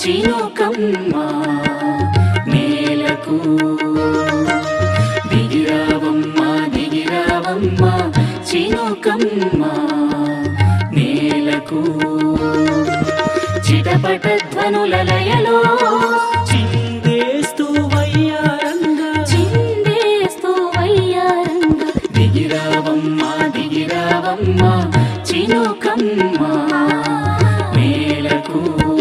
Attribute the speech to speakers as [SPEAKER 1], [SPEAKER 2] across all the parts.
[SPEAKER 1] చినుకమ్మ నేలకు దిగిరావమ్మ దిగిరావమ్మ చినుకమ్మ నేలకు చిటపట ధ్వనుల లయలో
[SPEAKER 2] చిందేస్తూ వయ్యారంగా
[SPEAKER 1] చిందేస్తూ వయ్యారంగా దిగిరావమ్మ దిగిరావమ్మ చినుకమ్మ నేలకు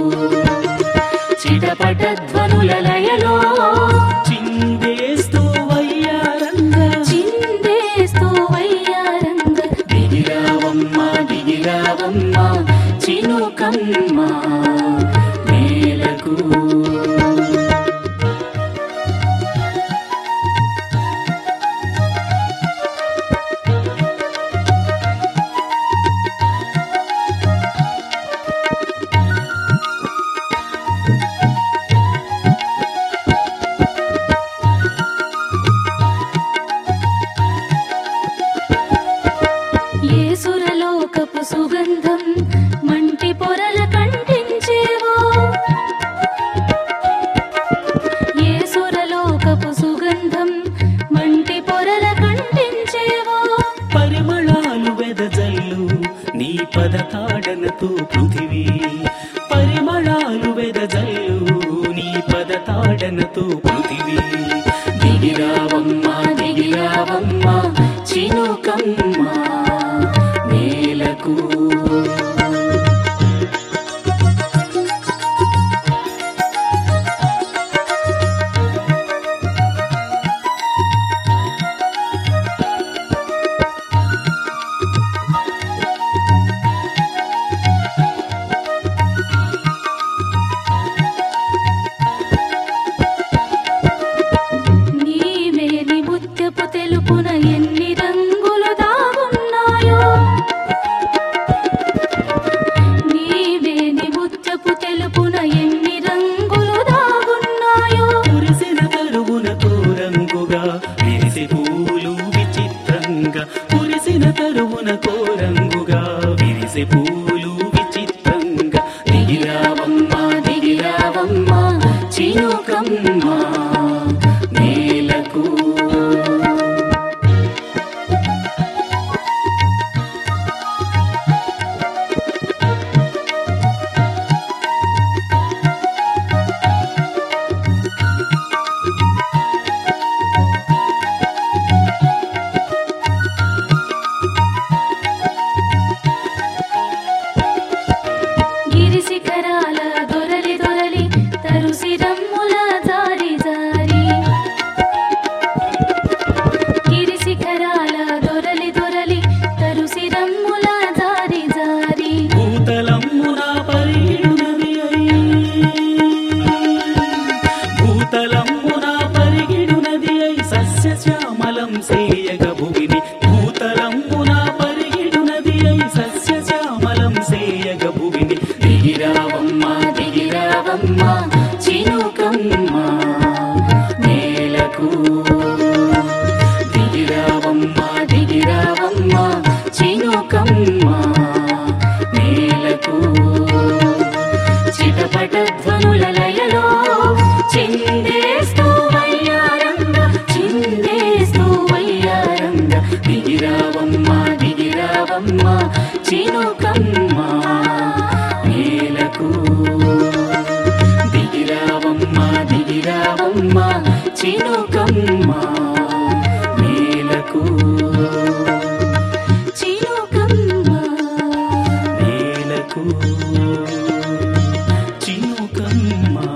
[SPEAKER 1] చిటపట ధ్వనుల లయలో
[SPEAKER 2] చిందేస్తూ వయ్యారంగా
[SPEAKER 1] చిందేస్తూ వయ్యారంగా దిగిరావమ్మ దిగిరావమ్మ చినుకమ్మ నేలకు ఏసురలోకపు సుగంధం మంటి పొరల కంటించేవో ఏసురలోకపు సుగంధం మంటి పొరల కంటించేవో
[SPEAKER 2] పరిమళాలు వెదజల్లు నీ పదతాడనతో పృథివీ పరిమళాలు వెదజల్లు నీ పదతాడనతో పృథివీ
[SPEAKER 1] దిగిరావమ్మ దిగిరావమ్మ చినుకమ్మ నేలకు నీవే నిముత్యపు తెలుపున ఎన్ని రంగులు దాగున్నాయో నీవే నిముత్యపు తెలుపున ఎన్ని రంగులు దాగున్నాయో
[SPEAKER 2] కురిసిన కరువున కోరంగుగా విరిసి పూలు విచిత్రంగా కురిసిన కరువున కోరంగుగా విరిసి పూలు విచిత్రంగా
[SPEAKER 1] దిగిరావమ్మ దిగిరావమ్మ చినుకమ్మ నేలకు గిరిశిఖరాల దొరలి దొరలి తరుసిరమ్ముల జారి జారి గిరిశిఖరాల దొరలి దొరలి తరుసిరమ్ముల జారి జారి
[SPEAKER 2] భూతలమ్మున పరిగిడునది అయి భూతలమ్మున పరిగిడునది అయి సస్య శ్యామలం సేయగ భూమిని భూతలమ్మున పరిగిడునది అయి సస్య శ్యామలం సేయగ భూమిని
[SPEAKER 1] దిగిరావమ్మ దిగిరావమ్మ చినుకమ్మ నేలకు దిగిరావమ్మ దిగిరావమ్మ చినుకమ్మ నేలకు చిటపట ధ్వనుల లయలో చిందేస్తూ వయ్యారంగ చిందేస్తూ వయ్యారంగ దిగిరావమ్మ దిగిరావమ్మ చినుకమ్మ నేలకు దిగిరావమ్మ దిగిరావమ్మ చినుకమ్మ నేలకు చినుకమ్మ
[SPEAKER 2] నేలకు చినుకమ్మ